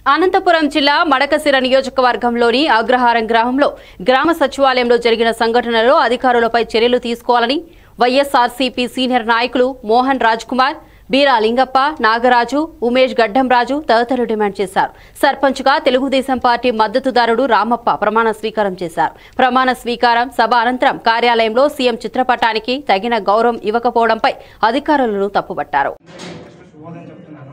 అనంతపురం జిల్లా మడకసిర నియోజకవర్గంలోని అగ్రహారం గ్రామంలో గ్రామ సచివాలయంలో జరిగిన సంఘటనలో అధికారులపై చర్యలు తీసుకోవాలని వైఎస్ఆర్సీపీ సీనియర్ నాయకులు మోహన్ రాజ్ కుమార్ బీరా లింగప్ప నాగరాజు ఉమేష్ గడ్డంరాజు తదితరులు డిమాండ్ చేశారు సర్పంచ్గా తెలుగుదేశం పార్టీ మద్దతుదారుడు రామప్ప ప్రమాణ స్వీకారం చేశారు ప్రమాణ స్వీకారం సభ అనంతరం కార్యాలయంలో సీఎం చిత్రపటానికి తగిన గౌరవం ఇవ్వకపోవడంపై అధికారులను తప్పుపట్టారు ఫస్ట్ శుభోదయం చెప్తున్నాను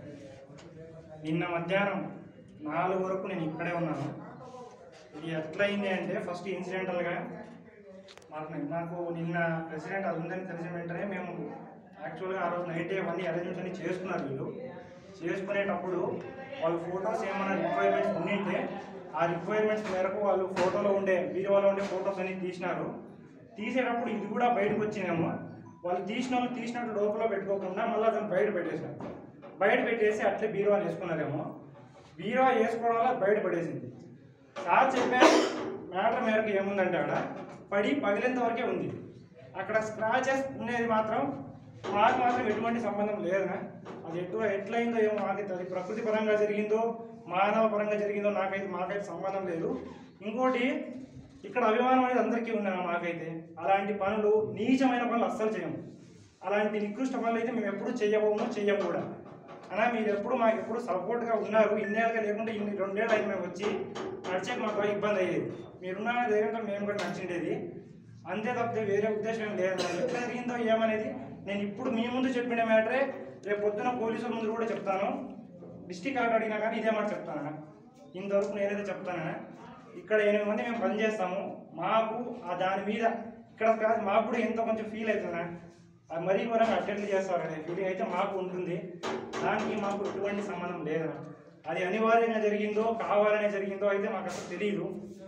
నిన్న మధ్యాహ్నం నాలుగు వరకు నేను ఇక్కడే ఉన్నాను ఇది ఎట్లయింది అంటే ఫస్ట్ ఇన్సిడెంటల్గా మాకు నాకు నిన్న ప్రెసిడెంట్ అది ఉందని తెలిసిన వెంటనే మేము యాక్చువల్గా ఆ రోజు నైట్ అవన్నీ అరేంజ్మెంట్స్ అన్ని చేసుకున్నారు వీళ్ళు చేసుకునేటప్పుడు వాళ్ళ ఫొటోస్ ఏమైనా రిక్వైర్మెంట్స్ ఉండింటే ఆ రిక్వైర్మెంట్స్ మేరకు వాళ్ళు ఫోటోలో ఉండే వీడియోలో ఉండే ఫొటోస్ అన్ని తీసినారు తీసేటప్పుడు ఇది కూడా బయటకు వచ్చిందేమో వాళ్ళు తీసిన వాళ్ళు తీసినట్టు లోపల పెట్టుకోకుండా మళ్ళీ దాన్ని బయట పెట్టేశారు బయట పెట్టేసి అట్లే బీరువా వేసుకున్నారేమో బీరువా వేసుకోవడం వల్ల బయట పడేసింది సార్ చెప్పే మ్యాటర్ మేరకు ఏముందంటే ఆడ పడి పగిలేంత వరకే ఉంది అక్కడ స్క్రాచెస్ ఉండేది మాత్రం మాకు మాత్రం ఎటువంటి సంబంధం లేదనా అది ఎటు ఎట్లయిందో ఏమో మాకైతే అది ప్రకృతి పరంగా జరిగిందో మానవ పరంగా జరిగిందో నాకైతే మాకైతే సంబంధం లేదు ఇంకోటి ఇక్కడ అభిమానం అనేది అందరికీ ఉన్నాను మాకైతే అలాంటి పనులు నీచమైన పనులు అస్సలు చేయము అలాంటి నికృష్ట పనులు అయితే మేము ఎప్పుడు చేయబోము చెయ్యము కూడా అలా మీరు ఎప్పుడు మాకు ఎప్పుడు సపోర్ట్గా ఉన్నారు ఇన్నేళ్ళుగా లేకుంటే ఇన్ని రెండేళ్ళు అయింది మేము వచ్చి నడిచేకి మాకు బాగా ఇబ్బంది అయ్యేది మీరున్న ధైర్యంతో మేము కూడా నడిచిండేది అంతే తప్పితే వేరే ఉద్దేశం ఏం లేదు ఎట్లా జరిగిందో ఏమనేది నేను ఇప్పుడు మీ ముందు చెప్పిన మ్యాటరే రేపు పొద్దున పోలీసుల ముందు కూడా చెప్తాను డిస్టిక్ కలెక్టర్ అడిగినా కానీ ఇదే మాట చెప్తానా ఇంతవరకు నేనైతే చెప్తానా ఇక్కడ ఎనిమిది మంది మేము పనిచేస్తాము మాకు ఆ దాని మీద ఇక్కడ కాదు మాకు కూడా ఎంతో కొంచెం ఫీల్ అవుతుందా అది మరీ ఘోరంగా అటెండ్ చేస్తారనే ఫీలింగ్ అయితే మాకు ఉంటుంది దానికి మాకు ఎటువంటి సంబంధం లేదు అది అనివార్యంగా జరిగిందో కావాలనే జరిగిందో అయితే మాకు అసలు తెలియదు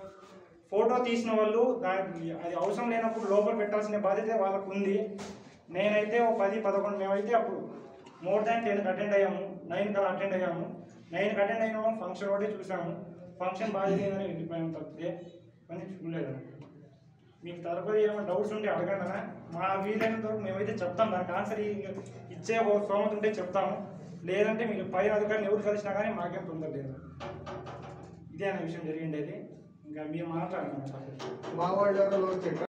ఫోటో తీసిన వాళ్ళు దానికి అది అవసరం లేనప్పుడు లోపల పెట్టాల్సిన బాధ్యత వాళ్ళకు ఉంది నేనైతే ఓ పది పదకొండు మేమైతే అప్పుడు మోర్ దాన్ టెన్కి అటెండ్ అయ్యాము నైన్ కల్లా అటెండ్ అయ్యాము నైన్కి అటెండ్ అయిన వాళ్ళు ఫంక్షన్ ఒకటి చూసాము ఫంక్షన్ బాగా జరిగిందని వెళ్ళిపోయాము తప్పితే కానీ చూడలేదు మీకు తరపుది ఏమైనా డౌట్స్ ఉంటే అడగండి అన్న. మా వీలైనంత వరకు మేమైతే చెప్తాం దానికి ఆన్సర్ ఈ- ఇచ్చే ఓ స్తోమత ఉంటే చెప్తాము లేదంటే మీకు పైన అధికారిని ఎవరు కలిసినా కానీ మాకేం తొందర లేదు ఇదే అనే విషయం జరిగిండేది ఇంకా మీరు మాట్లాడండి మా వాళ్ళలో చెట్టు